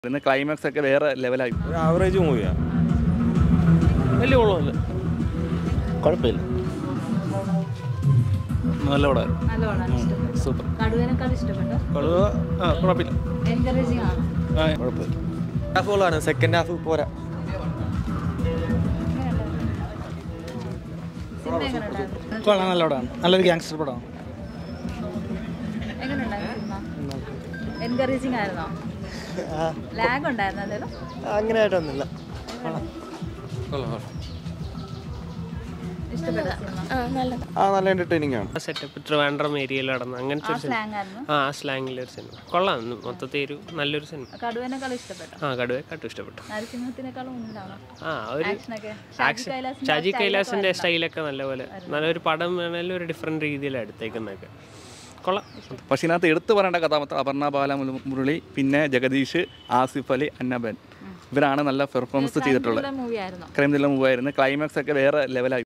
ഇന്ന് ക്ലൈമാക്സ് ഒക്കെ വേറെ ലെവലായി ഒരു ആവറേജ് മൂവിയാണ് വലിയ കുളമല്ല കുഴപ്പമില്ല നല്ല പടം നല്ല പടമാണ് ഇഷ്ടപ്പെട്ടു സൂപ്പർ കടുവേനേക്കാൾ ഇഷ്ടപ്പെട്ടു കടുവ ആ കുഴപ്പമില്ല എൻകറേജിങ് ആണ് ആ കുഴപ്പമില്ല ഹാഫുകളാണ് സെക്കൻഡ് ഹാഫ് പോരാ സിനിമ എങ്ങനെ ഉണ്ടായിരുന്നു കൊള്ളാം നല്ല പടമാണ് നല്ലൊരു ഗ്യാങ്സ്റ്റർ പടമാണ് എങ്ങനെ ഉണ്ടായിരുന്നു സിനിമ എൻകറേജിങ് ആയിരുന്നോ ലാഗ് ഉണ്ടായിരുന്നു എന്തെങ്കിലും അങ്ങനെ ആയിട്ടൊന്നുമില്ല ഇഷ്ടപ്പെട്ട സിനിമ ആ നല്ല എന്റർടൈനിങ് ആണ് സെറ്റപ്പ് ട്രിവാൻഡ്രം ഏരിയയിൽ നടന്ന അങ്ങനത്തെ ആ ഒരു സിനിമ സ്ലാങ് ആയിരുന്നു ആ സ്ലാങ്ങിലൊരു സിനിമ കൊള്ളാം മൊത്തത്തിൽ ഒരു നല്ലൊരു സിനിമ കടുവേനേക്കാൾ ഇഷ്ടപ്പെട്ടു ആ കടുവെ കട്ടു ഇഷ്ടപ്പെട്ടു നരസിംഹത്തിനേക്കാളും ഉണ്ടാണോ ആ ഒരു ആക്ഷനൊക്കെ ഷാജി ആക്ഷൻ കൈലാസിന്റെ ഷാജി style കൈലാസിന്റെ ഒക്കെ സ്റ്റൈലൊക്കെ നല്ലപോലെ നല്ലൊരു പടം വേണേലും ഒരു ഡിഫറെൻറ്റ് രീതിയിലാണ് എടുത്തേക്കുന്നതൊക്കെ കൊള്ളാം പക്ഷേ ഇതിനകത്ത് എടുത്തു പറയേണ്ട കഥാപാത്രം അപർണ ബാല മുരളി പിന്നെ ജഗദീഷ് ആസിഫ് അലി അന്നബൻ ഇവരാണ് നല്ല പെർഫോമൻസ് ചെയ്തിട്ടുള്ളത് മൂവി ആയിരുന്നോ ക്രൈം ത്രില്ലർ മൂവായിരുന്നു ക്ലൈമാക്സ് ഒക്കെ വേറെ ലെവലായി